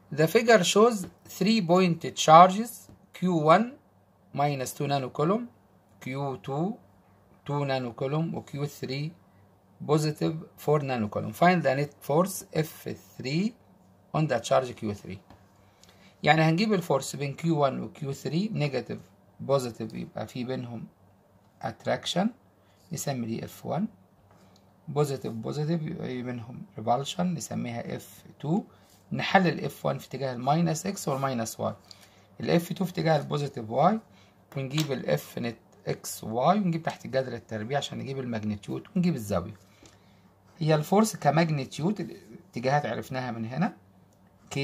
The figure shows three point charges Q1 minus 2 nanocoulomb, Q2 2 nanocoulomb و Q3 positive 4 nanocoulomb. Find the net force F3 on the charge Q3. يعني هنجيب الفورس بين Q1 و Q3 نيجاتيف بوزيتيف يبقى في بينهم attraction نسمي دي F1 بوزيتيف بوزيتيف يبقى بينهم repulsion نسميها F2 نحلل F1 في اتجاه الماينس X والماينس Y ال F2 في اتجاه البوزيتيف Y ونجيب ال F نت X Y ونجيب تحت الجذر التربيع عشان نجيب الماجنتيود ونجيب الزاوية هي الفورس كماجنتيود الاتجاهات عرفناها من هنا K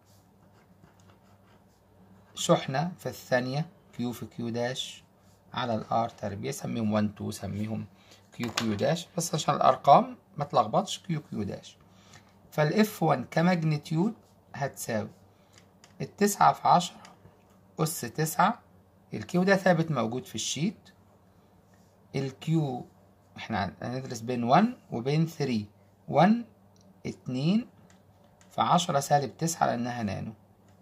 شحنة في الثانية Q في Q داش على الار تربيع سميهم 1 2 سميهم كيو كيو داش بس عشان الارقام ما تلخبطش كيو كيو داش فالاف 1 كماجنتيود هتساوي التسعة في عشرة أس تسعة الكيو ده ثابت موجود في الشيت الكيو احنا هندرس بين 1 وبين 3 1 اتنين في عشرة سالب تسعة لأنها نانو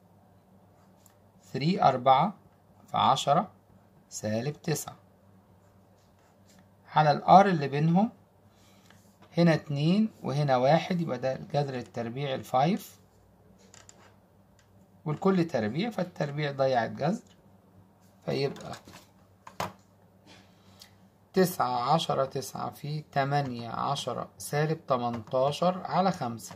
ثري أربعة في عشرة سالب تسعة على الار اللي بينهم هنا اتنين وهنا واحد يبقى ده الجذر التربيع الفايف والكل تربيع فالتربيع ضيع الجذر فيبقى تسعة عشرة تسعة في تمانية عشرة سالب تمنتاشر على خمسة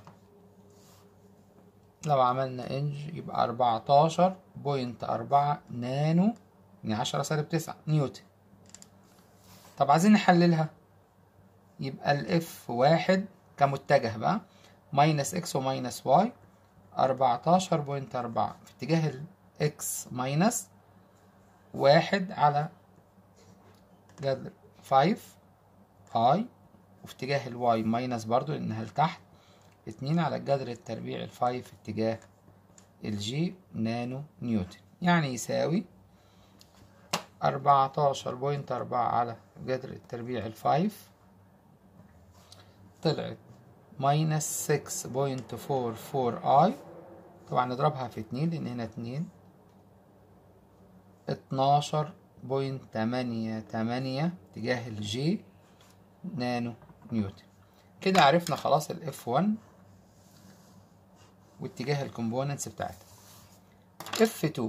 لو عملنا انج يبقى أربعتاشر بوينت أربعة نانو يعني عشرة سالب تسعة نيوتن طب عايزين نحللها يبقى الاف واحد كمتجه بقى ماينس اكس وماينس واي أربعتاشر بوينت أربعة في اتجاه الاكس ماينس واحد على جذر فايف اي وفي اتجاه الواي ماينس برضو لأنها لتحت اتنين على الجذر التربيع الفايف في اتجاه الجي نانو نيوتن يعني يساوي أربعتاشر بوينت أربعة على جذر التربيع الفايف طلعت ماينس سكس بوينت فور فور اي طبعا نضربها في اتنين لأن هنا اتنين اتناشر بوينت تمانية تمانية اتجاه الجي نانو نيوتن كده عرفنا خلاص الاف 1 واتجاه الكومبوننتس بتاعتها اف 2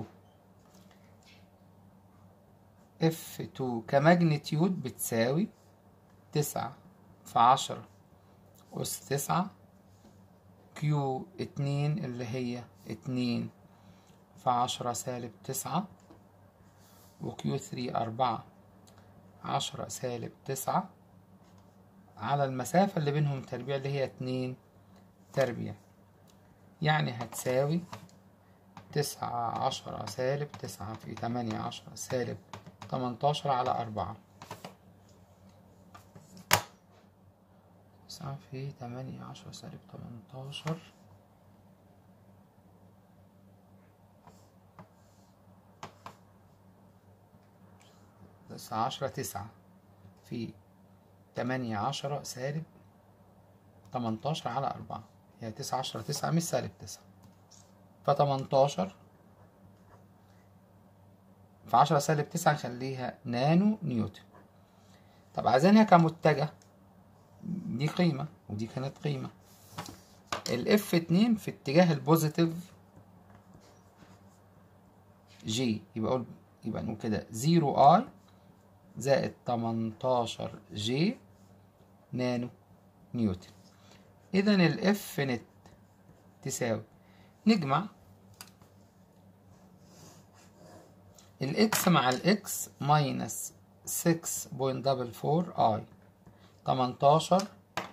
اف 2 كماجنتيود بتساوي تسعة في عشرة أس تسعة كيو اتنين اللي هي اتنين في عشرة سالب تسعة وكيو ثري أربعة عشرة سالب تسعة على المسافة اللي بينهم تربيع اللي هي اتنين تربيع يعني هتساوي تسعة عشرة سالب تسعة في تمانية عشرة سالب تمنتاشر على أربعة تسعة في تمانية عشرة سالب تمنتاشر تسعة عشرة تسعة في تمانية عشرة سالب تمنتاشر على أربعة هي تسعة عشرة تسعة مش سالب تسعة فتمنتاشر في عشرة سالب تسعة نخليها نانو نيوتن طب عايزينها كمتجه دي قيمة ودي كانت قيمة الاف اتنين في اتجاه البوزيتيف جي يبقى اقول يبقى نقول كده زيرو اي زائد تمنتاشر جي نانو نيوتن اذا الاف نت تساوي نجمع الاكس مع الاكس ماينس سكس بوينت دبل فور اي تمنتاشر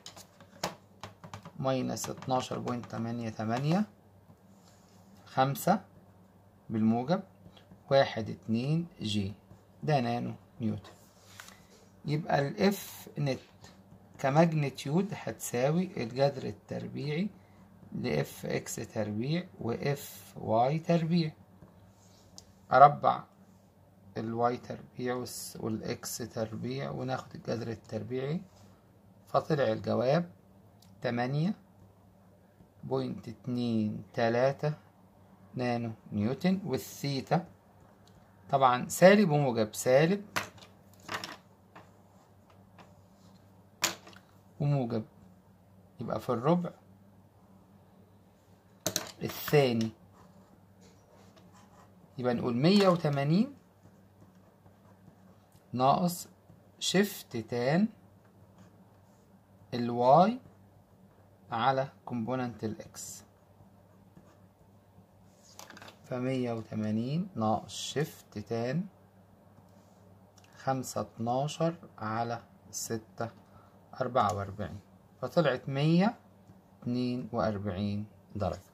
ماينس اتناشر بوينت تمانية تمانية خمسة بالموجب واحد اتنين جي ده نانو نيوتن يبقى الاف نت كماجنتيود هتساوي الجذر التربيعي لاف اكس تربيع واف واي تربيع اربع الواي تربيع والاكس تربيع وناخد الجذر التربيعي فطلع الجواب تمانية بوينت اتنين تلاتة نانو نيوتن والثيتا طبعا سالب وموجب سالب وموجب يبقى في الربع الثاني يبقى نقول مية وتمانين ناقص شيفت تان الواي على كومبوننت الاكس فمية وتمانين ناقص شيفت تان خمسة اتناشر على ستة أربعة وأربعين فطلعت مية اتنين وأربعين درجة